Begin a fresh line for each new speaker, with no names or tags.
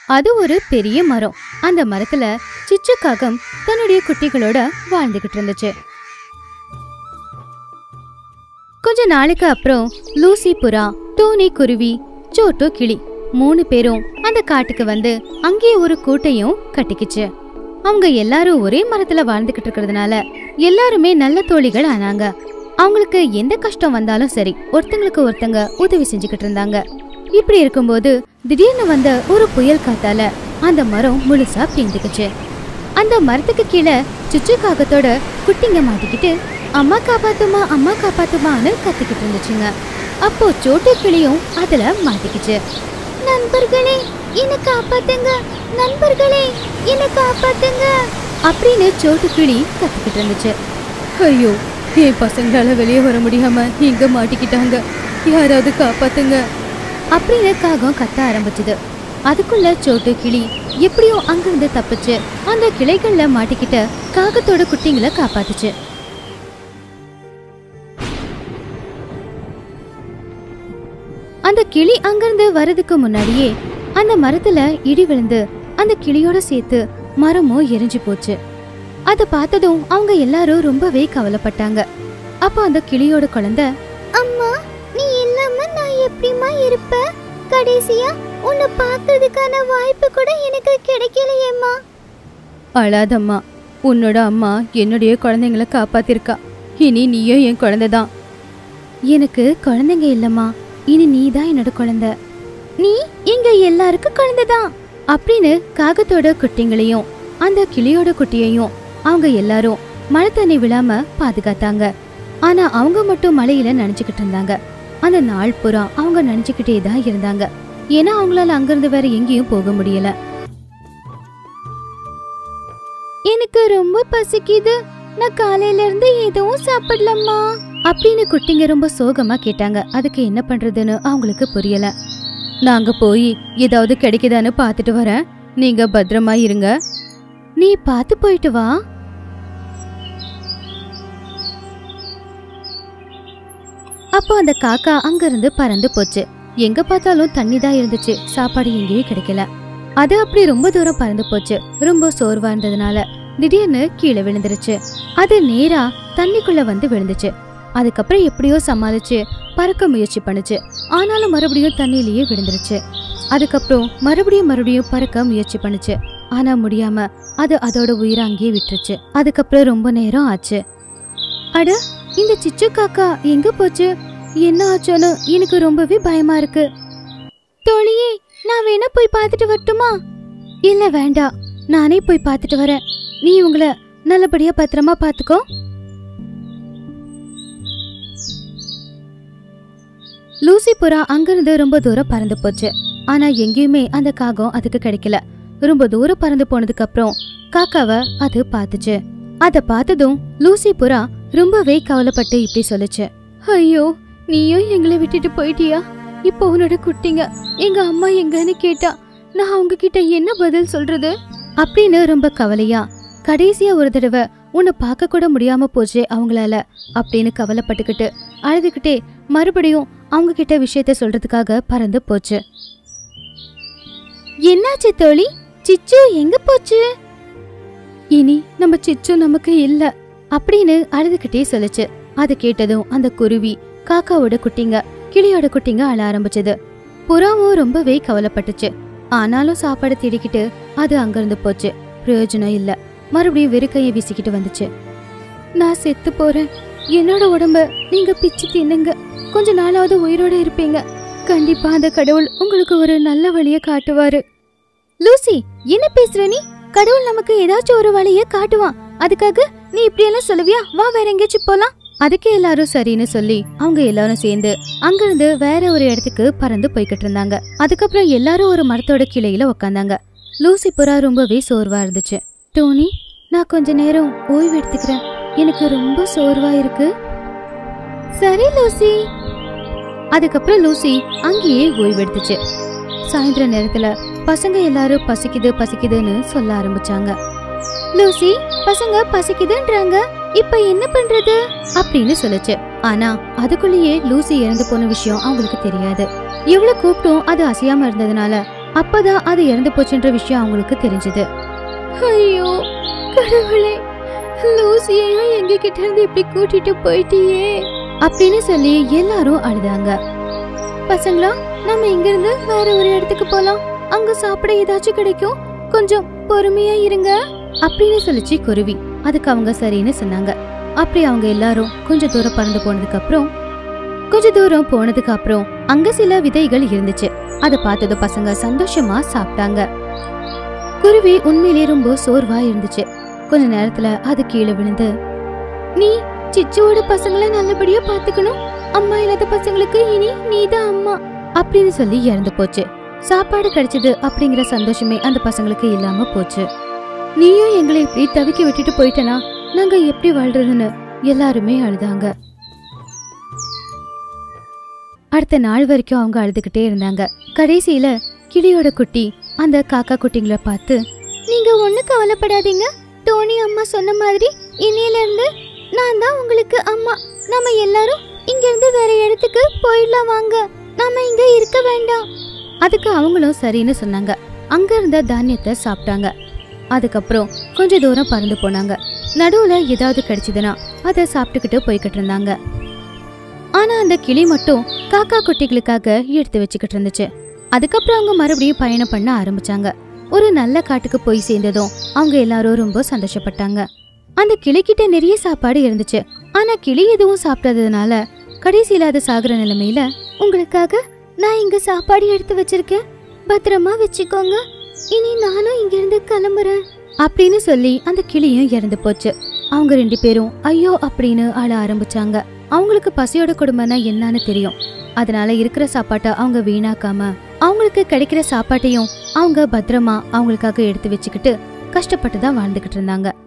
அது ஒரு பெரிய மரம் அந்த மரத்துல சிச்சு காகம் தன்னுடைய குட்டிகளோட வாழ்ந்துகிட்டு இருந்துச்சு கொஞ்ச நாளைக்கு அப்புறம் லூசி புறா டோனி குருவி சோட்டோ கிளி மூணு பேரும் அந்த காட்டுக்கு வந்து அங்கேயே ஒரு கூட்டையும் கட்டிக்கிச்சு அவங்க எல்லாரும் ஒரே மரத்துல வாழ்ந்துகிட்டு இருக்கிறதுனால எல்லாருமே நல்ல தோழிகள் ஆனாங்க அவங்களுக்கு எந்த கஷ்டம் வந்தாலும் சரி ஒருத்தங்களுக்கு ஒருத்தங்க உதவி செஞ்சுக்கிட்டு இருந்தாங்க இப்படி இருக்கும்போது திடீர்னு வந்த ஒரு புயல் காத்தால அந்த மரம் முழுசா பேந்துக்குச்சு அந்த மரத்துக்கு கீழே சுச்சு காகத்தோட குட்டிங்க மாட்டிக்கிட்டு அம்மா காப்பாத்துமா அம்மா காப்பாத்துமான்னு கத்திக்கிட்டு இருந்துச்சுங்க அப்போ சோட்டு கிளியும் அதுல மாட்டிக்கிச்சு நண்பர்களே என்ன காப்பாத்துங்க நண்பர்களே என்ன காப்பாத்துங்க அப்படின்னு சோட்டு கிளி கத்திக்கிட்டு இருந்துச்சு ஐயோ என் பசங்களால வெளியே வர முடியாம இங்க மாட்டிக்கிட்டாங்க யாராவது காப்பாத்துங்க அப்படின்னு காகம் கத்த ஆரம்பிச்சது அதுக்குள்ள சோட்டு கிளி எப்படியோ அங்கிருந்து தப்பிச்சு அந்த கிளைகள்ல மாட்டிக்கிட்ட காகத்தோட குட்டிங்களை காப்பாத்துச்சு அந்த கிளி அங்கிருந்து வரதுக்கு முன்னாடியே அந்த மரத்துல இடி விழுந்து அந்த கிளியோட சேர்த்து மரமும் எரிஞ்சு போச்சு அத பார்த்ததும் அவங்க எல்லாரும் ரொம்பவே கவலைப்பட்டாங்க அப்ப அந்த கிளியோட குழந்தை அம்மா நீ இல்லாம நான் எப்படிமா இருப்ப கடைசியா உன்னை பார்க்கிறதுக்கான வாய்ப்பு கூட எனக்கு கிடைக்கலையேம்மா அழாதம்மா உன்னோட அம்மா என்னுடைய குழந்தைங்களை காப்பாத்திருக்கா இனி நீயும் என் குழந்தை தான் எனக்கு குழந்தைங்க இல்லம்மா இனி நீ தான் என்னோட குழந்தை நீ எங்க எல்லாருக்கும் குழந்தை தான் அப்படின்னு காகத்தோட குட்டிங்களையும் அந்த கிளியோட குட்டியையும் அவங்க எல்லாரும் மழை தண்ணி விழாம பாதுகாத்தாங்க ஆனா அவங்க மட்டும் மழையில நனைஞ்சுக்கிட்டு இருந்தாங்க அந்த நாள் பூரா அவங்க நினைச்சுக்கிட்டே தான் இருந்தாங்க ஏன்னா அவங்களால அங்கிருந்து வேற எங்கேயும் போக முடியல எனக்கு ரொம்ப பசிக்குது நான் காலையில இருந்து எதுவும் சாப்பிடலம்மா அப்படின்னு குட்டிங்க ரொம்ப சோகமா கேட்டாங்க அதுக்கு என்ன பண்றதுன்னு அவங்களுக்கு புரியல நாங்க போய் ஏதாவது கிடைக்குதான்னு பார்த்துட்டு வரேன் நீங்க பத்திரமா இருங்க நீ பார்த்து போயிட்டு வா அப்போ அந்த காக்கா அங்கிருந்து பறந்து போச்சு எங்க பார்த்தாலும் தண்ணி தான் இருந்துச்சு சாப்பாடு எங்கேயும் கிடைக்கல அது அப்படி ரொம்ப தூரம் பறந்து போச்சு ரொம்ப சோர்வா இருந்ததுனால திடீர்னு கீழே விழுந்துருச்சு அது நேரா தண்ணிக்குள்ள வந்து விழுந்துச்சு அதுக்கப்புறம் எப்படியோ சமாளிச்சு பறக்க முயற்சி பண்ணுச்சு ஆனாலும் மறுபடியும் தண்ணியிலேயே விழுந்துருச்சு அதுக்கப்புறம் மறுபடியும் மறுபடியும் பறக்க முயற்சி பண்ணுச்சு ஆனா முடியாம அது அதோட உயிரை அங்கேயே விட்டுருச்சு அதுக்கப்புறம் ரொம்ப நேரம் ஆச்சு அட இந்த சிச்சு காக்கா எங்க போச்சு என்ன ஆச்சோன்னு எனக்கு ரொம்பவே பயமா இருக்கு தோழியே நான் வேணா போய் பார்த்துட்டு வரட்டுமா இல்ல வேண்டாம் நானே போய் பார்த்துட்டு வரேன் நீ உங்களை நல்லபடியா பத்திரமா பாத்துக்கோ லூசி புறா அங்கிருந்து ரொம்ப தூரம் பறந்து போச்சு ஆனா எங்கேயுமே அந்த காகம் அதுக்கு கிடைக்கல ரொம்ப தூரம் பறந்து போனதுக்கு அப்புறம் காக்காவை அது பார்த்துச்சு அத பார்த்ததும் லூசி புறா ரொம்பவே கவலைப்பட்டு இப்படி சொல்லுச்சு ஐயோ நீயும் எங்களை விட்டுட்டு போயிட்டியா இப்போ உன்னோட குட்டிங்க எங்க அம்மா எங்கன்னு கேட்டா நான் அவங்க கிட்ட என்ன பதில் சொல்றது அப்படின்னு ரொம்ப கவலையா கடைசியா ஒரு தடவை உன்னை பார்க்க கூட முடியாம போச்சு அவங்களால அப்படின்னு கவலைப்பட்டுக்கிட்டு அழுதுகிட்டே மறுபடியும் அவங்க கிட்ட விஷயத்த சொல்றதுக்காக பறந்து போச்சு என்னாச்சு தோழி சிச்சு எங்க போச்சு இனி நம்ம சிச்சு நமக்கு இல்ல அப்படின்னு அழுதுகிட்டே சொல்லுச்சு அது கேட்டதும் அந்த குருவி காக்காவோட குட்டிங்க கிளியோட குட்டிங்க அழ ஆரம்பிச்சது புறாவும் ரொம்பவே கவலைப்பட்டுச்சு ஆனாலும் சாப்பாடு தேடிக்கிட்டு அது அங்கிருந்து போச்சு பிரயோஜனம் இல்ல மறுபடியும் வெறுக்கைய வீசிக்கிட்டு வந்துச்சு நான் செத்து போறேன் என்னோட உடம்ப நீங்க பிச்சு தின்னுங்க கொஞ்ச நாளாவது உயிரோட இருப்பீங்க கண்டிப்பா அந்த கடவுள் உங்களுக்கு ஒரு நல்ல வழிய காட்டுவாரு லூசி என்ன பேசுற நீ கடவுள் நமக்கு ஏதாச்சும் ஒரு வழிய காட்டுவான் அதுக்காக நீ இப்படி எல்லாம் சொல்லுவியா வா வேற எங்கேயாச்சும் போலாம் அதுக்கு எல்லாரும் சரின்னு சொல்லி அவங்க எல்லாரும் சேர்ந்து அங்கிருந்து வேற ஒரு இடத்துக்கு பறந்து போய்கிட்டு இருந்தாங்க அதுக்கப்புறம் எல்லாரும் ஒரு மரத்தோட கிளையில உக்காந்தாங்க லூசி புறா ரொம்பவே சோர்வா இருந்துச்சு டோனி நான் கொஞ்ச நேரம் ஓய்வு எடுத்துக்கிறேன் எனக்கு ரொம்ப சோர்வா இருக்கு சரி லூசி அதுக்கப்புறம் லூசி அங்கேயே ஓய்வு எடுத்துச்சு சாயந்தர நேரத்துல பசங்க எல்லாரும் பசிக்குது பசிக்குதுன்னு சொல்ல ஆரம்பிச்சாங்க லூசி பசங்க பசிக்குதுன்றாங்க இப்ப என்ன பண்றது அப்படின்னு சொல்லுச்சு ஆனா அதுக்குள்ளேயே லூசி இறந்து போன விஷயம் அவங்களுக்கு தெரியாது எவ்வளவு கூப்பிட்டும் அது அசையாம இருந்ததுனால அப்பதான் அது இறந்து போச்சுன்ற விஷயம் அவங்களுக்கு தெரிஞ்சது ஐயோ கடவுளே லூசியையும் எங்க கிட்ட இருந்து இப்படி கூட்டிட்டு போயிட்டியே அப்படின்னு சொல்லி எல்லாரும் அழுதாங்க பசங்களா நம்ம இங்க இருந்து வேற ஒரு இடத்துக்கு போலாம் அங்க சாப்பிட ஏதாச்சும் கிடைக்கும் கொஞ்சம் பொறுமையா இருங்க அப்படின்னு சொல்லிச்சு குருவி அதுக்கு அவங்க சரின்னு சொன்னாங்க அப்படி அவங்க எல்லாரும் கொஞ்ச தூரம் பறந்து போனதுக்கு அப்புறம் கொஞ்ச தூரம் போனதுக்கு அப்புறம் அங்க சில விதைகள் இருந்துச்சு அதை பார்த்ததும் பசங்க சந்தோஷமா சாப்பிட்டாங்க குருவி உண்மையிலேயே ரொம்ப சோர்வா இருந்துச்சு கொஞ்ச நேரத்துல அது கீழே விழுந்து நீ சிச்சுவோட பசங்களை நல்லபடியா பாத்துக்கணும் அம்மா இல்லாத பசங்களுக்கு இனி நீதான் அம்மா அப்படின்னு சொல்லி இறந்து போச்சு சாப்பாடு கிடைச்சது அப்படிங்கிற சந்தோஷமே அந்த பசங்களுக்கு இல்லாம போச்சு நீயும் எங்களை இப்படி தவிக்க விட்டுட்டு போயிட்டனா நாங்க எப்படி வாழ்றதுன்னு எல்லாருமே அழுதாங்க அடுத்த நாள் வரைக்கும் அவங்க அழுதுகிட்டே இருந்தாங்க கடைசியில கிளியோட குட்டி அந்த காக்கா குட்டிங்களை பார்த்து நீங்க ஒண்ணு கவலைப்படாதீங்க டோனி அம்மா சொன்ன மாதிரி இன்னையில இருந்து நான் தான் உங்களுக்கு அம்மா நம்ம எல்லாரும் இங்க இருந்து வேற இடத்துக்கு போயிடலாம் வாங்க நாம இங்க இருக்க வேண்டாம் அதுக்கு அவங்களும் சரின்னு சொன்னாங்க அங்க இருந்த தானியத்தை சாப்பிட்டாங்க அதுக்கப்புறம் கொஞ்ச தூரம் பறந்து போனாங்க நடுவுல ஏதாவது கிடைச்சதுன்னா அதை சாப்பிட்டுக்கிட்டு போய்கிட்டு இருந்தாங்க ஆனா அந்த கிளி மட்டும் காக்கா குட்டிகளுக்காக எடுத்து வச்சுக்கிட்டு இருந்துச்சு அதுக்கப்புறம் அவங்க மறுபடியும் பயணம் பண்ண ஆரம்பிச்சாங்க ஒரு நல்ல காட்டுக்கு போய் சேர்ந்ததும் அவங்க எல்லாரும் ரொம்ப சந்தோஷப்பட்டாங்க அந்த கிளிக்கிட்ட நிறைய சாப்பாடு இருந்துச்சு ஆனா கிளி எதுவும் சாப்பிடாததுனால கடைசியில அது சாகுற நிலைமையில உங்களுக்காக நான் இங்க சாப்பாடு எடுத்து வச்சிருக்கேன் பத்திரமா வச்சுக்கோங்க இனி நானும் இங்க இருந்து கிளம்புறேன் அப்படின்னு சொல்லி அந்த கிளியும் இறந்து போச்சு அவங்க ரெண்டு பேரும் ஐயோ அப்படின்னு அழ ஆரம்பிச்சாங்க அவங்களுக்கு பசியோட கொடுமைனா என்னன்னு தெரியும் அதனால இருக்கிற சாப்பாட்டை அவங்க வீணாக்காம அவங்களுக்கு கிடைக்கிற சாப்பாட்டையும் அவங்க பத்திரமா அவங்களுக்காக எடுத்து வச்சுக்கிட்டு கஷ்டப்பட்டு தான் வாழ்ந்துகிட்டு இருந்தாங்க